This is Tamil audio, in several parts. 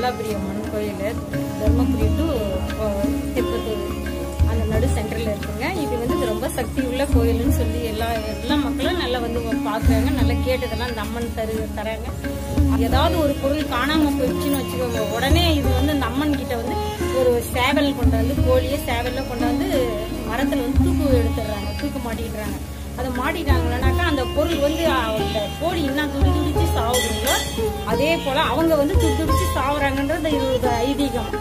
கொல்லாபுரி அம்மன் கோயில் தர்மபுரி டு திருப்பத்தூர் அந்த நடு சென்டரில் இருக்குங்க இது வந்து இது ரொம்ப சக்தி உள்ள கோயில்னு சொல்லி எல்லா எல்லா மக்களும் நல்லா வந்து பார்க்குறாங்க நல்லா கேட்டதெல்லாம் இந்த அம்மன் தரு தராங்க ஏதாவது ஒரு பொருள் காணாமல் போயிடுச்சுன்னு வச்சுக்கோங்க உடனே இது வந்து இந்த அம்மன் கிட்ட வந்து ஒரு சேவல் கொண்டாந்து கோழியை சேவலில் கொண்டாந்து மரத்தில் வந்து தூக்கு எடுத்துடுறாங்க தூக்கு மாட்டிடுறாங்க அதை மாட்டிட்டாங்கன்னாக்கா அந்த பொருள் வந்து அந்த கோழி என்ன துடி துடிச்சு சாவுதுங்களோ அதே போல அவங்க வந்து துடி துடிச்சு சாவுறாங்கன்றது இது ஒரு ஐதீகம்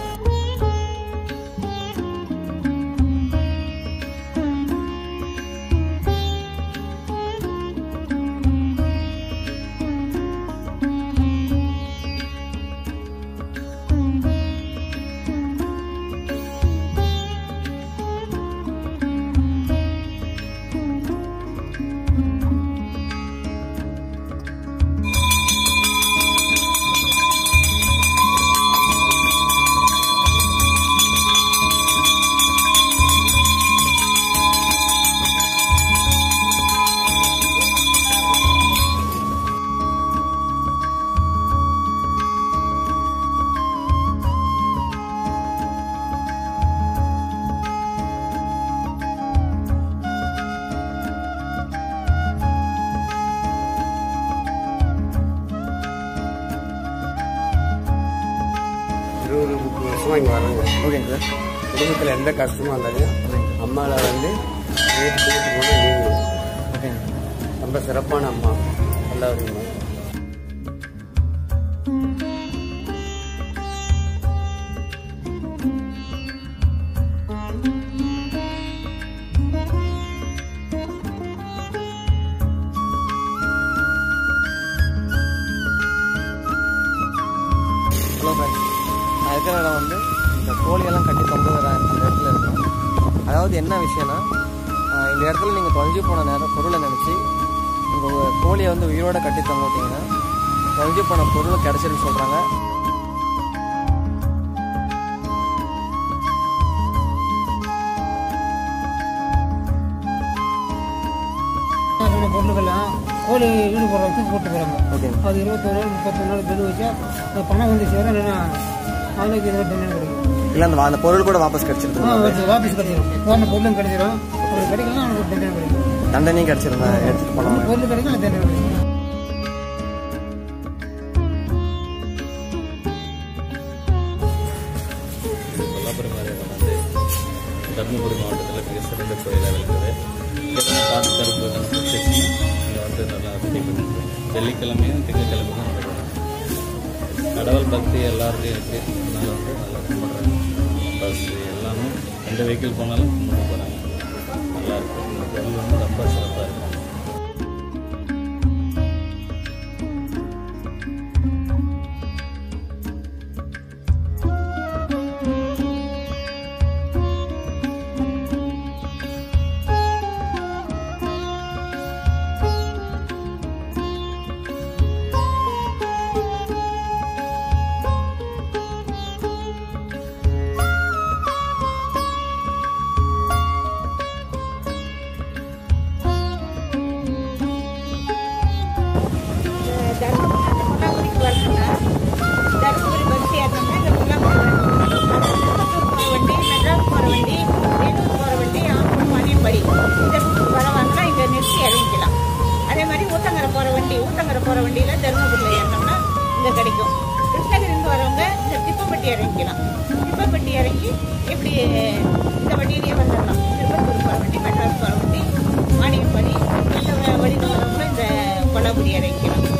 இருபது முப்பது வருஷமா இங்கே வராங்க ஓகேங்க சார் குடும்பத்தில் எந்த கஷ்டமும் இருந்தாலும் அம்மாவில் வந்து வீட்டு வீட்டு போனால் நீங்க ஓகேங்க ரொம்ப சிறப்பான அம்மா நல்லா வருங்க ஹலோ ஃப்ரெண்ட்ஸ் நான் இருக்கிற இடம் வந்து இந்த கோழியெல்லாம் கட்டி தொங்குகிற அந்த இடத்துல இருக்கேன் அதாவது என்ன விஷயம்னா ஆஹ் இந்த இடத்துல நீங்கள் தொலைஞ்சு போன நேரம் பொருளை நினச்சி உங்கள் கோழியை வந்து உயிரோட கட்டி தொங்க விட்டீங்கன்னா தொலைஞ்சு போன பொருள் கிடச்சிருன்னு சொல்கிறாங்க சில பொருளுக்கெல்லாம் கோழி ஈடு போடுறாங்க தூக்கி போட்டு போகிறாங்க ஓகேங்க அது இருபத்தொரு நாள் முப்பத்தொரு நாள் பெரு வச்சா அந்த பணம் வந்து சேர இல்லைன்னா அவனுக்கு இருபத்தி நாள் கிடைக்கும் இல்லை அந்த அந்த பொருள் கூட வாபஸ் ஆ, கிடச்சிருக்கு வச்சு வாபஸ் கிடைச்சிடும் போன பொருளும் கிடைச்சிடும் அப்படி கிடைக்கலாம் அவனுக்கு தண்டனை கிடைக்கும் தண்டனையும் கிடச்சிருந்தா எடுத்துகிட்டு போனவங்க பொருள் கிடைக்கும் அந்த தண்டனை கிடைக்கும் கொல்லாபுரி மாரியம்மன் வந்து தருமபுரி மாவட்டத்தில் மிக சிறந்த கோயிலாக விளங்குது இங்கே காசு கருப்பு கணக்கு இங்கே வந்து நல்லா பிடிக்கும் வெள்ளிக்கிழமையும் திங்கக்கிழமையும் நடக்கும் கடவுள் பக்தி எல்லாருக்கும் இருக்குது அதனால வந்து நல்லா கும்பிட்றாங்க பஸ் எல்லாமே எந்த வெஹிக்கிள் போனாலும் கும்பிட்டு போகிறாங்க நல்லா இருக்கு இந்த கோயில் வந்து ரொம்ப சிறப்பாக இருக்கும் கொல்லாபுரிக்கு வரணும்னா தருமபுரி பஸ் ஏறினோம்னா இந்த கொல்லாபுரி வரணும் திருப்பத்தூர் போகிற வண்டி மெட்ராஸ் போகிற வண்டி வேலூர் போகிற வண்டி ஆம்பூர் மானியம்படி இந்த ரூட்டுக்கு வரவங்கன்னா இங்கே நிறுத்தி இறங்கிக்கலாம் அதே மாதிரி ஊத்தங்கரை போகிற வண்டி ஊத்தங்கரை போகிற வண்டியில் தருமபுரியில் ஏறினோம்னா இங்கே கிடைக்கும் கிருஷ்ணகிரிந்து வரவங்க இந்த திப்பப்பட்டி இறங்கிக்கலாம் திப்பப்பட்டி இறங்கி இப்படி இந்த வண்டியிலேயே வந்துடலாம் திருப்பத்தூர் போகிற வண்டி மெட்ராஸ் போகிற வண்டி மானியம்படி இந்த வழியில் வரவங்க இந்த கொல்லாபுரி இறங்கிக்கலாம்